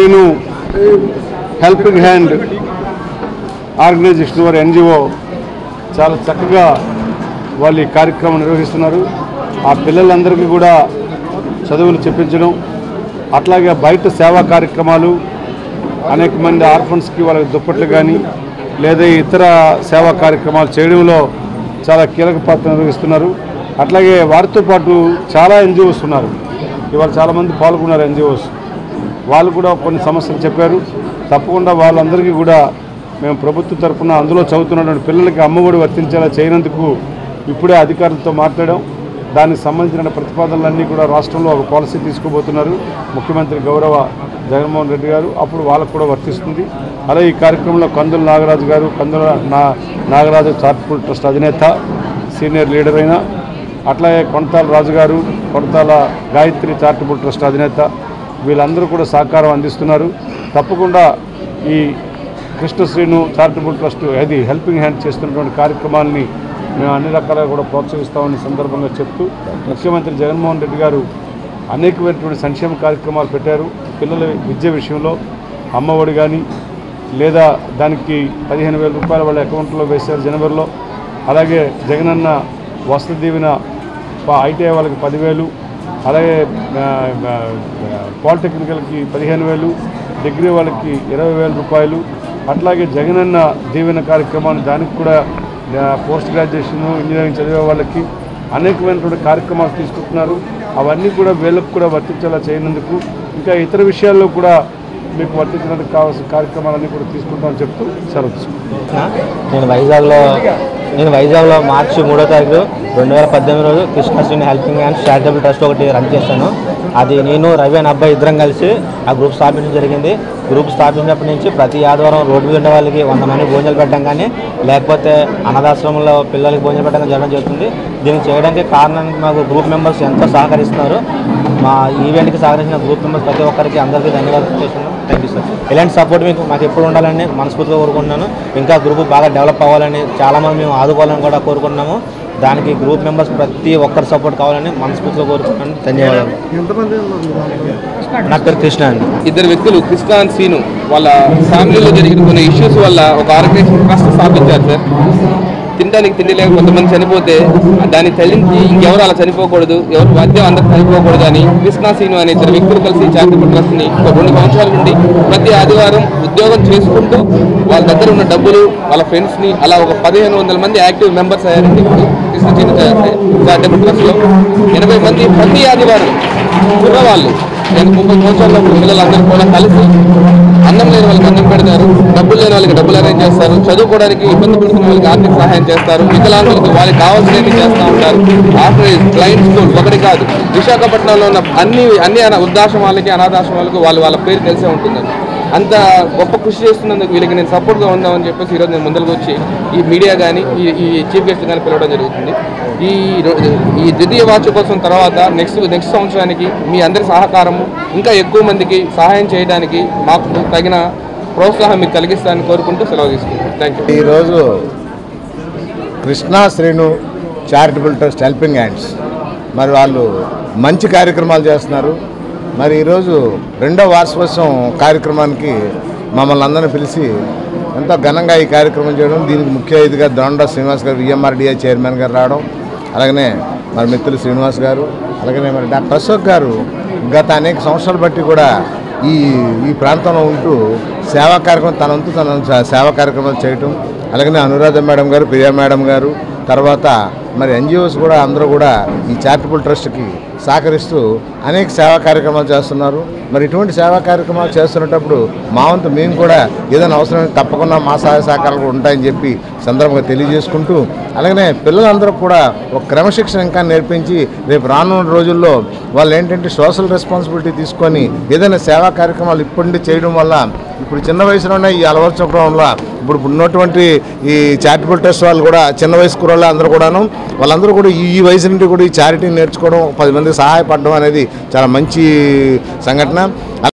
నేను helping hand organization వారి NGO చాలా చక్కగా వాళ్ళు ఈ కార్యక్రమం నిర్వహిస్తున్నారు ఆ పిల్లలందరికీ కూడా చదువులు చెప్పించడం అట్లాగే బయట సేవా కార్యక్రమాలు అనేక మంది ఆర్ఫన్స్కి వాళ్ళకి దుప్పట్లు కానీ లేదా ఇతర సేవా కార్యక్రమాలు చేయడంలో చాలా కీలక పాత్ర నిర్వహిస్తున్నారు అట్లాగే వారితో పాటు చాలా ఎన్జిఓస్ ఉన్నారు ఇవాళ చాలామంది పాల్గొన్నారు ఎన్జిఓస్ వాళ్ళు కూడా కొన్ని సమస్యలు చెప్పారు తప్పకుండా వాళ్ళందరికీ కూడా మేము ప్రభుత్వ తరఫున అందులో చదువుతున్నటువంటి పిల్లలకి అమ్మఒడి వర్తించేలా చేయనందుకు ఇప్పుడే అధికారులతో మాట్లాడాం దానికి సంబంధించిన ప్రతిపాదనలన్నీ కూడా రాష్ట్రంలో ఒక పాలసీ తీసుకోబోతున్నారు ముఖ్యమంత్రి గౌరవ జగన్మోహన్ రెడ్డి గారు అప్పుడు వాళ్ళకు కూడా వర్తిస్తుంది అలాగే ఈ కార్యక్రమంలో కందుల నాగరాజు గారు కందుల నా నాగరాజు చారిటబుల్ ట్రస్ట్ అధినేత సీనియర్ లీడర్ అయిన అట్లాగే కొనతాల రాజు గారు కొనతాల గాయత్రి చారిటబుల్ ట్రస్ట్ అధినేత వీళ్ళందరూ కూడా సహకారం అందిస్తున్నారు తప్పకుండా ఈ కృష్ణశ్రీను చారిటబుల్ ట్రస్ట్ అది హెల్పింగ్ హ్యాండ్ చేస్తున్నటువంటి కార్యక్రమాలని మేము అన్ని రకాలుగా కూడా ప్రోత్సహిస్తామని సందర్భంగా చెప్తూ ముఖ్యమంత్రి జగన్మోహన్ రెడ్డి గారు అనేకమైనటువంటి సంక్షేమ కార్యక్రమాలు పెట్టారు పిల్లల విద్య విషయంలో అమ్మఒడి కానీ లేదా దానికి పదిహేను వేల రూపాయలు వాళ్ళ అకౌంట్లో వేశారు జనవరిలో అలాగే జగనన్న వసతి దీవెన ప- ఐటీఐ వాళ్ళకి పదివేలు అలాగే ఆ, ఆ, పాలిటెక్నికల్కి పదిహేను వేలు డిగ్రీ వాళ్ళకి ఇరవై వేల రూపాయలు అట్లాగే జగనన్న దీవెన కార్యక్రమాన్ని దానికి కూడా ఆ, పోస్ట్ గ్రాడ్యుయేషన్ ఇంజనీరింగ్ చదివే వాళ్ళకి అనేకమైనటువంటి కార్యక్రమాలు తీసుకుంటున్నారు అవన్నీ కూడా వీళ్ళకు కూడా వర్తించేలా చేయనందుకు ఇంకా ఇతర విషయాల్లో కూడా మీకు వర్తించడానికి కావాల్సిన కార్యక్రమాలన్నీ కూడా తీసుకుంటామని చెప్తూ సెలవు తీసుకుంటాం నేను వైజాగ్లో నేను వైజాగ్లో మార్చి మూడో తారీఖు రెండు వేల పద్దెనిమిది రోజు కృష్ణశ్రీని హెల్పింగ్ హ్యాండ్స్ చారిటబుల్ ట్రస్ట్ ఒకటి రన్ చేశాను అది నేను రవి అని అబ్బాయి ఇద్దరం కలిసి ఆ గ్రూప్ స్థాపించడం జరిగింది గ్రూప్ స్థాపించినప్పటి నుంచి ప్రతి ఆదివారం రోడ్డు మీద ఉండే వాళ్ళకి వంద మంది భోజనాలు పెట్టడం కానీ లేకపోతే అనాథాశ్రమంలో పిల్లలకి భోజనం పెట్టడం జరగడం జరుగుతుంది దీనికి చేయడానికి కారణానికి మాకు గ్రూప్ మెంబర్స్ ఎంతో సహకరిస్తున్నారు మా ఈవెంట్కి సహకరించిన గ్రూప్ మెంబర్స్ ప్రతి ఒక్కరికి అందరికీ ధన్యవాదాలు చేస్తున్నాను థ్యాంక్ యూ సార్ ఇలాంటి సపోర్ట్ మీకు మాకు ఎప్పుడు ఉండాలని మనస్ఫూర్తిగా కోరుకుంటున్నాను ఇంకా గ్రూప్ బాగా డెవలప్ అవ్వాలని చాలామంది మేము ఆదుకోవాలని కూడా కోరుకుంటున్నాము దానికి గ్రూప్ మెంబర్స్ ప్రతి ఒక్కరి సపోర్ట్ కావాలని మనస్ఫూర్తిగా కోరుకుంటున్నాను ధన్యవాదాలు నా పేరు కృష్ణ అండి ఇద్దరు వ్యక్తులు కృష్ణ అండ్ సీను వాళ్ళ ఫ్యామిలీలో జరిగిన కొన్ని ఇష్యూస్ వల్ల ఒక ఆర్గనైజేషన్ ట్రస్ట్ స్థాపించారు సార్ తినడానికి తిండి లేక కొంతమంది చనిపోతే దాన్ని తల్లించి ఇంకెవరు అలా చనిపోకూడదు ఎవరు వాద్యం అందరూ చనిపోకూడదు అని కృష్ణ సీను అనే ఇద్దరు వ్యక్తులు కలిసి చారిటబుల్ ట్రస్ట్ని ఒక రెండు సంవత్సరాల నుండి ప్రతి ఆదివారం ఉద్యోగం చేసుకుంటూ వాళ్ళ దగ్గర ఉన్న డబ్బులు వాళ్ళ ఫ్రెండ్స్ని అలా ఒక పదిహేను వందల మంది యాక్టివ్ మెంబర్స్ అయ్యారండి ఇప్పుడు కృష్ణ సీను చారిటబుల్ ట్రస్ట్లో ఎనభై మంది ప్రతి ఆదివారం కుర్రవాళ్ళు నేను ముప్పై సంవత్సరాల పిల్లలందరూ కూడా కలిసి అన్నం లేని వాళ్ళకి అన్నం పెడతారు డబ్బులు లేని వాళ్ళకి డబ్బులు అరేంజ్ చేస్తారు చదువుకోవడానికి ఇబ్బంది పడుతున్న వాళ్ళకి ఆర్థిక సహాయం చేస్తారు వికలాంగులకు వాళ్ళకి కావాల్సినవి చేస్తూ ఉంటారు ఆఫ్టర్ క్లయింట్ స్కూల్ ఒకటి కాదు విశాఖపట్నంలో ఉన్న అన్ని అన్ని అనా- వృద్ధాశ్రమాలకి అనాథాశ్రమాలకు వాళ్ళు వాళ్ళ పేరు తెలిసే ఉంటుందండి అంత గొప్ప కృషి చేస్తున్నందుకు వీళ్ళకి నేను సపోర్ట్గా ఉందామని చెప్పేసి ఈరోజు నేను ముందరకు వచ్చి ఈ మీడియా కానీ ఈ ఈ చీఫ్ గెస్ట్ కానీ పిలవడం జరుగుతుంది ఈ రో- ఈ ద్వితీయ వార్షికోత్సవం తర్వాత నెక్స్ట్ నెక్స్ట్ సంవత్సరానికి మీ అందరి సహకారము ఇంకా ఎక్కువ మందికి సహాయం చేయడానికి మాకు తగిన ప్రోత్సాహం మీకు కలిగిస్తానని కోరుకుంటూ సెలవు తీసుకుంటాను థ్యాంక్ యూ ఈరోజు Krishna Sreenu charitable trust helping hands మరి వాళ్ళు మంచి కార్యక్రమాలు చేస్తున్నారు మరి ఈరోజు రెండో వార్షికోత్సవం కార్యక్రమానికి మమ్మల్ని అందరిని పిలిచి ఎంతో ఘనంగా ఈ కార్యక్రమం చేయడం దీనికి ముఖ్య అతిథిగా దొండ శ్రీనివాస్ గారు విఎంఆర్డిఏ చైర్మన్ గారు రావడం అలాగనే మరి మిత్రులు శ్రీనివాస్ గారు అలాగనే మరి డాక్టర్ అశోక్ గారు గత అనేక సంవత్సరాలు బట్టి కూడా ఈ ఈ ప్రాంతంలో ఉంటూ సేవా కార్యక్రమం తన వంతు తన సే- సేవా కార్యక్రమాలు చేయటం అలాగనే అనురాధ మేడం గారు ప్రియా మేడం గారు తర్వాత మరి ఎన్జిఓస్ కూడా అందరూ కూడా ఈ చారిటబుల్ ట్రస్ట్కి సహకరిస్తూ అనేక సేవా కార్యక్రమాలు చేస్తున్నారు మరి ఇటువంటి సేవా కార్యక్రమాలు చేస్తున్నప్పుడు మా వంతు మేము కూడా ఏదైనా అవసరం తప్పకుండా మా సహాయ సహకారాలు కూడా ఉంటాయని చెప్పి సందర్భంగా తెలియజేసుకుంటూ అలాగనే పిల్లలందరూ కూడా ఒక క్రమశిక్షణ ఇంకా నేర్పించి రేపు రానున్న రోజుల్లో వాళ్ళు ఏంటంటే సోషల్ రెస్పాన్సిబిలిటీ తీసుకొని ఏదైనా సేవా కార్యక్రమాలు ఇప్పటి నుండి చేయడం వల్ల ఇప్పుడు చిన్న వయసులోనే ఈ అలవర్చడం వల్ల ఇప్పుడు ఉన్నటువంటి ఈ చారిటబుల్ ట్రస్ట్ వాళ్ళు కూడా చిన్న వయసు కుర్రోళ్ళు అందరూ కూడాను వాళ్ళందరూ కూడా ఈ ఈ వయసు నుండి కూడా ఈ చారిటీని నేర్చుకోవడం పది మందికి సహాయపడడం అనేది చాలా మంచి సంఘటన